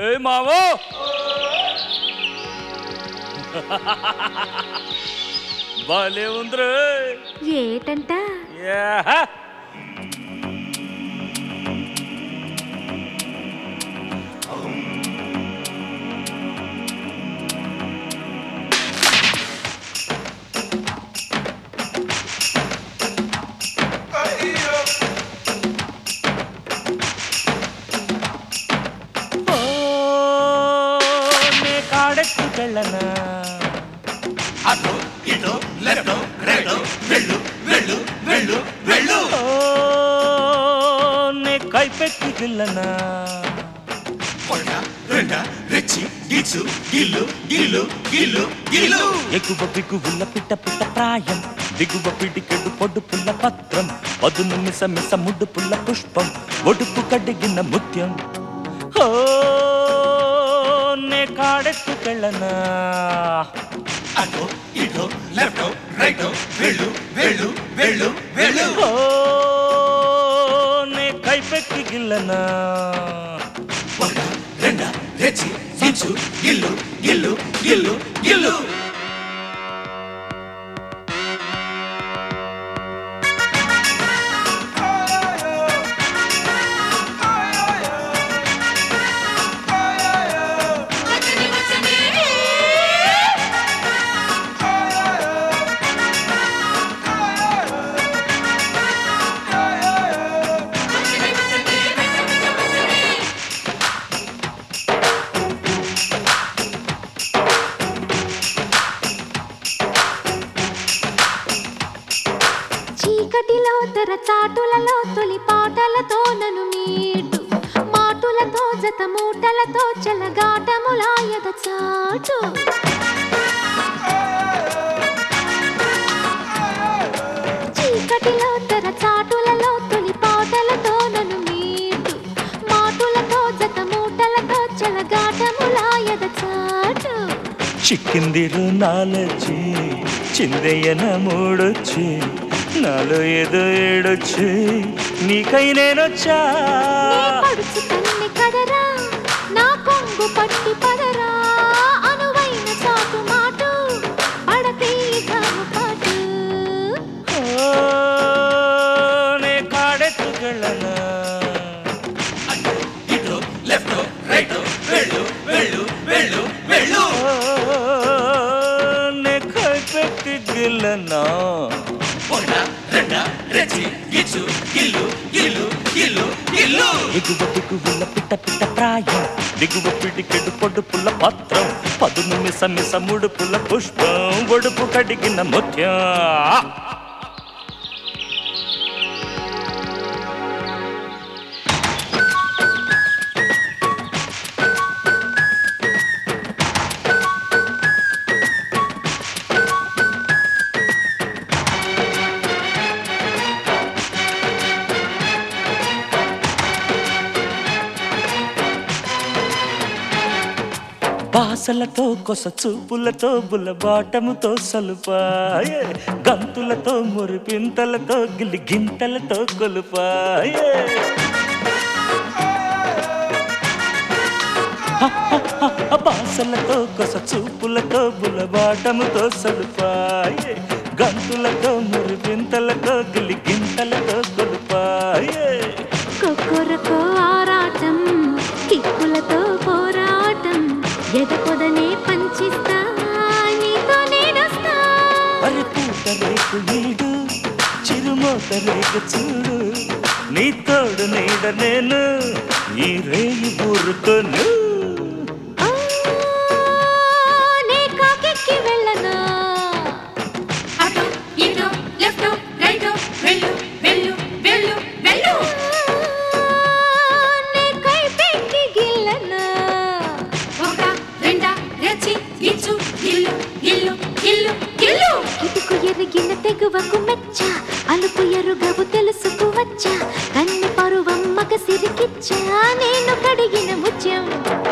ఏ Mao భలే ఉందిరే ఏటంట యాహ! ఓ, నే కాడెక్కుకెళ్ళనా అటు ఇటు లెఫ్ట్ రైట్ వెళ్ళు వెళ్ళు వెళ్ళు వెళ్ళు ఓ, నే కైపెక్కి గిల్లనా ఒకట రెండ రెచ్చి గిచ్చు గిల్లు గిల్లు గిల్లు గిల్లు ఎగువ బిగువుల పిట్ట పిట్ట ప్రాయం దిగువ పిడికెడు పొడు పుల్ల పత్రం పదును మిస మిస ముడ్డు పుల్ల పుష్పం ఒడుపు కడిగిన ముత్యం ఓ నే కాడెత్తుకెళ్ళనా అటు ఇటు లెఫ్ట్ రైట్ వెళ్ళు వెళ్ళు వెళ్ళు వెళ్ళు ఓ నే కైపెక్కి గిల్లనా ఒకట రెండ రెచ్చి గిచ్చు గిల్లు గిల్లు గిల్లు గిల్లు చీకటిలో తెర చాటులలో తొలి పాటలతో నను మీటు మాటులతో జత మూటలతో చెలగాటములాయద చాటు చీకటిలో తెర చాటులలో తొలి పాటలతో నను మీటు మాటులతో జత మూటలతో చెలగాటములాయద చాటు చిక్కిందిరు నాలొచ్చి చిందయ్యన మూడొచ్చి నాలో ఏదో ఏడొచ్చి నీకై నేనొచ్చా నీ పడుచు కన్నె కదరా నా కొంగు పట్టి పదరా అనువైన చాటు మాటు పడతీగాము పాటు ఓ, నే కాడెత్తుకెళ్ళనా అటు ఇటు లెఫ్ట్ రైట్ వెళ్ళు వెళ్ళు వెళ్ళు వెళ్ళు ఓ, నే కైపెట్టి గిల్లనా ఒకట రెండ రెచ్చి గిచ్చు గిల్లు గిల్లు గిల్లు గిల్లు ఎగువ దిగువుల పిట్ట పిట్ట ప్రాయం దిగువ పిడికెడు పొడు పుల్ల పత్రం పదును మిస మిస ముడు పుల్ల పుష్పం ఒడుపు కడిగిన ముత్యం బాసలతో కొస చూపులతో బుల్లబాటముతో సలుపాయే గంతులతో మురిపింతలతో గిలి గింతలతో కొలుపాయే బాసలతో కొస చూపులతో బుల్లబాటముతో సలుపాయే గంతులతో మురిపింతలతో గిలి గింతలతో కొలుపాయే కొక్కొరకో ఆరాటం కిక్కులతో పోరాటం ఎదపొదనే పంచిస్తా నీతో నేనొస్తా మరి పూట రేకు వీడు చిరుమోత రేకు చూడు నీ తోడు నీడ నేను ఈ రేయి ఊరుకోను ఆ, నే కాకెక్కి వెళ్ళనా అటు ఇటు లెఫ్ట్ రైట్ వెళ్ళు వెళ్ళు వెళ్ళు వెళ్ళు నే కైపెక్కి గిల్లనా ఒకట రెండ రెచ్చి గిచ్చు గిల్లు గిల్లు గిల్లు గిల్లు ఇటుకు ఎరిగిన తెగువకు మెచ్చ అలుపు ఎరుగవు తెలుసుకు వచ్చా కన్ని పరువం మగ సిరికిచ్చా నేను కడిగిన ముత్యం